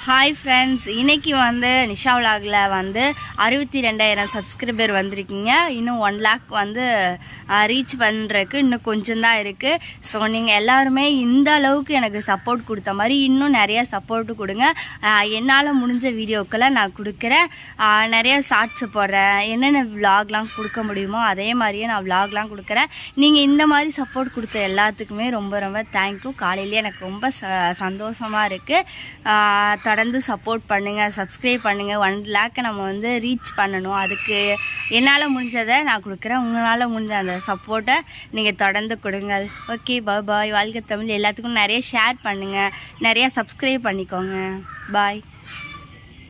hi friends இன்னைக்கு வந்து நிஷா விலாகில் வந்து அறுபத்தி ரெண்டாயிரம் சப்ஸ்கிரைபர் வந்திருக்கீங்க இன்னும் ஒன் லேக் வந்து ரீச் பண்ணுறதுக்கு இன்னும் கொஞ்சம் தான் இருக்குது ஸோ நீங்கள் எல்லாருமே இந்த அளவுக்கு எனக்கு சப்போர்ட் கொடுத்த மாதிரி இன்னும் நிறைய சப்போர்ட் கொடுங்க என்னால் முடிஞ்ச வீடியோக்களை நான் கொடுக்குறேன் ஆஹ் நிறைய ஷார்ட்ஸ் போடுறேன் என்னென்ன விலாக்லாம் கொடுக்க முடியுமோ அதே மாதிரியே நான் விலாக்லாம் கொடுக்குறேன் நீங்கள் இந்த மாதிரி சப்போர்ட் கொடுத்த எல்லாத்துக்குமே ரொம்ப ரொம்ப தேங்க்யூ காலையிலேயே எனக்கு ரொம்ப ச சந்தோஷமாக இருக்குது தொடர்ந்து சப்போர்ட் பண்ணுங்கள் சப்ஸ்கிரைப் பண்ணுங்கள் ஒன் லேக்கை நம்ம வந்து ரீச் பண்ணணும் அதுக்கு என்னால் முடிஞ்சதை நான் கொடுக்குறேன் உங்களால் முடிஞ்ச அந்த சப்போர்ட்டை நீங்கள் தொடர்ந்து கொடுங்க ஓகே பாய் பாய் வாழ்க்கை தமிழ் எல்லாத்துக்கும் நிறைய ஷேர் பண்ணுங்கள் நிறைய சப்ஸ்கிரைப் பண்ணிக்கோங்க பாய்